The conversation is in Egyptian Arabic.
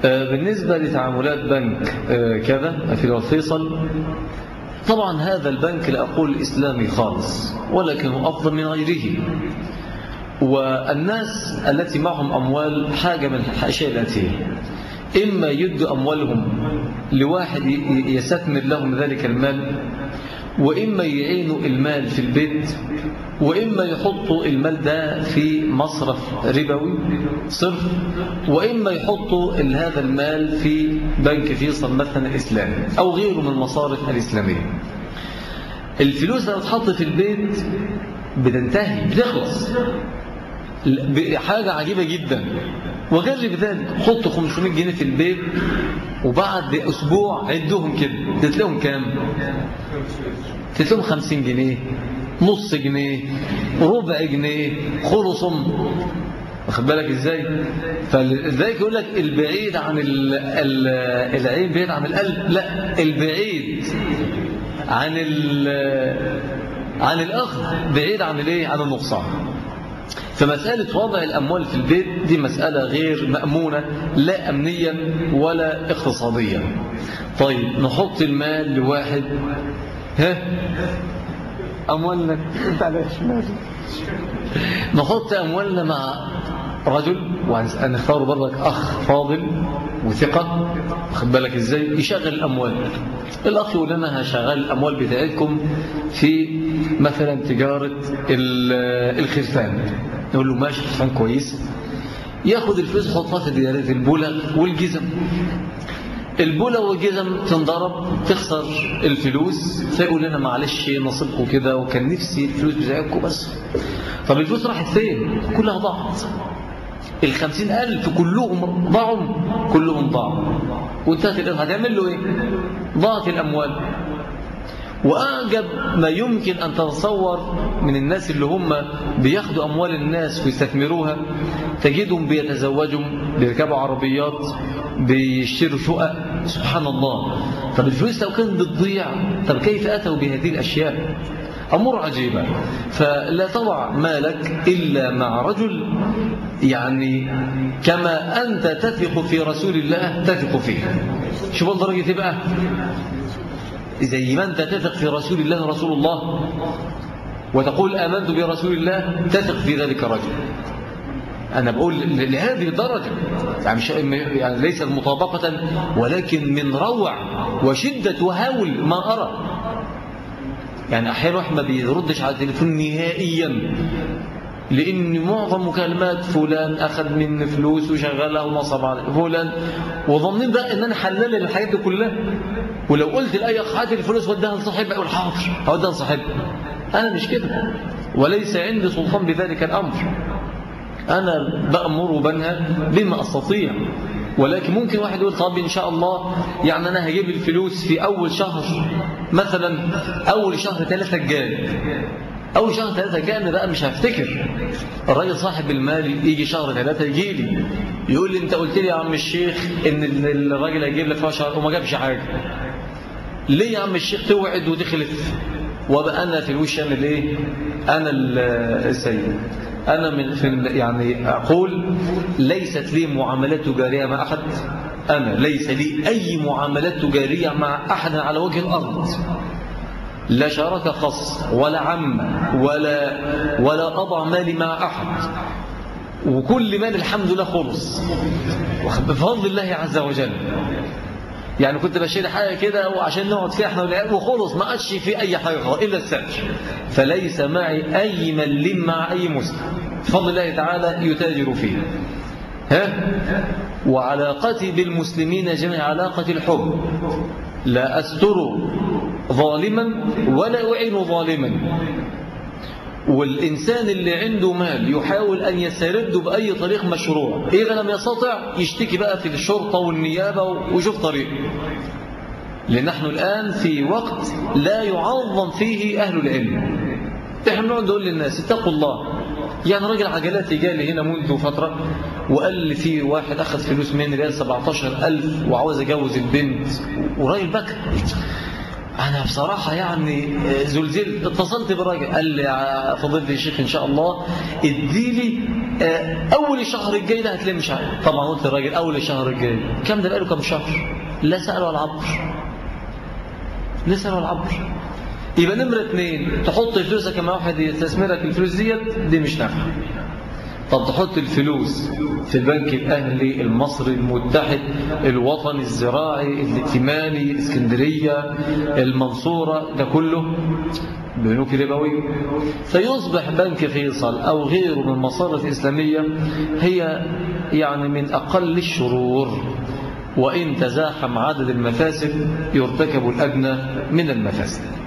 بالنسبة لتعاملات بنك كذا في الفيصل طبعا هذا البنك لا أقول إسلامي خالص ولكنه أفضل من غيره والناس التي معهم أموال حاجة من الأشياء الأتية إما يدوا أموالهم لواحد يستثمر لهم ذلك المال وإما يعينوا المال في البيت وإما يحطوا المال ده في مصرف ربوي صرف وإما يحطوا هذا المال في بنك فيصل مثلا إسلامي أو غيره من المصارف الإسلامية الفلوس لما تحط في البيت بتنتهي بتخلص حاجة عجيبة جدا وجرب ذلك حط 500 جنيه في البيت وبعد أسبوع عدهم كده تتلاقهم كام تتلاقهم 50 جنيه نص جنيه ربع جنيه خلصم واخد بالك ازاي فلذلك يقول لك البعيد عن ال ال العين بعيد عن القلب لا البعيد عن عن الاخذ بعيد عن الايه عن النقصان فمسألة وضع الأموال في البيت دي مسألة غير مأمونة لا أمنيا ولا اقتصاديا طيب نحط المال لواحد ها أموالنا انت على شمالي نحط أموالنا مع رجل ونختار برضك أخ فاضل وثقة واخد بالك ازاي يشغل الأموال الأخ يقول لنا هشغل الأموال بتاعتكم في مثلا تجارة الخرفان نقول له ماشي خرفان كويس ياخد الفلوس يحطها في ديارات البلغ والجزم البولة والجزم تنضرب تخسر الفلوس فيقول لنا معلش نصيبكم كده وكان نفسي الفلوس بتاعتكم بس طب الفلوس راحت فين كلها ضاعت الخمسين ألف كلهم ضاعوا كلهم ضاعوا وانتهت الأرض هتعمل له ايه ضاعت الأموال وأعجب ما يمكن أن تتصور من الناس اللي هم بياخدوا أموال الناس ويستثمروها تجدهم بيتزوجوا بيركبوا عربيات بيشتروا شقق سبحان الله طب الفلوس لو كانت بتضيع طب كيف أتوا بهذه الأشياء أمور عجيبة فلا تضع مالك إلا مع رجل يعني كما أنت تثق في رسول الله تثق فيه شوف الدرجة تبقى زي ما أنت تثق في رسول الله رسول الله وتقول آمنت برسول الله تثق في ذلك الرجل أنا بقول لهذه الدرجة يعني, مش يعني ليس مطابقة ولكن من روع وشدة وهول ما أرى يعني أحيانا واحد ما بيردش على التليفون نهائيا لأن معظم مكالمات فلان أخذ من فلوس وشغلها ونصب على فلان وظنين بقى أن أنا حلال الحاجات دي كلها ولو قلت لأي أخ هات الفلوس ودها لصاحبها يقول حاضر هودها لصاحبها أنا مش كده وليس عندي سلطان بذلك الأمر أنا بأمر وبنهى بما أستطيع ولكن ممكن واحد يقول طب إن شاء الله يعني أنا هجيب الفلوس في أول شهر مثلا أول شهر ثلاثة الجاي أول شهر ثلاثة جاء أنا بقى مش هفتكر الراجل صاحب المال يجي شهر ثلاثة يجي لي يقول لي أنت قلت لي يا عم الشيخ إن الراجل هيجيب لك في شهر وما جابش حاجة ليه يا عم الشيخ توعد وتخلف وبقى أنا في الوش أنا ليه أنا السيد أنا من في يعني أقول ليست لي معاملات تجارية مع أحد أنا ليس لي أي معاملات تجارية مع أحد على وجه الأرض لا شراكة خاص ولا عم ولا ولا أضع مالي مع أحد وكل مال الحمد لله خلص بفضل الله عز وجل يعني كنت بشيل حاجة كده وعشان نقعد فيها احنا والعيال وخلص ما عادش في أي حاجة إلا السجن فليس معي أي مل مع أي مسلم بفضل الله تعالى يتاجر فيه ها وعلاقتي بالمسلمين جميع علاقة الحب لا أستر ظالما ولا أعين ظالما والإنسان اللي عنده مال يحاول أن يسترده بأي طريق مشروع إذا لم يستطع يشتكي بقى في الشرطة والنيابة ويشوف طريق لأن نحن الآن في وقت لا يعظم فيه أهل العلم احنا بنقعد نقول للناس اتقوا الله يعني راجل عجلاتي جاء لي هنا منذ فترة وقال لي في واحد أخذ فلوس مني قال 17000 وعاوز أجوز البنت وراجل بكى أنا بصراحة يعني زلزل اتصلت بالراجل قال لي يا فضيلة الشيخ إن شاء الله اديلي أول الشهر الجاي ده هتلاقي مش عارف طبعا قلت للراجل أول الشهر الجاي كم ده بقاله كم شهر لا سأل ولا عبر لا سأل ولا عبر يبقى نمرة اثنين تحط فلوسك كما واحد يستثمرك الفلوس ديت دي مش نافعة طب تحط الفلوس في البنك الأهلي المصري المتحد الوطني الزراعي الائتماني الاسكندرية المنصورة ده كله بنوك ربوية فيصبح بنك فيصل أو غيره من المصارف الإسلامية هي يعني من أقل الشرور وإن تزاحم عدد المفاسد يرتكب الأدنى من المفاسد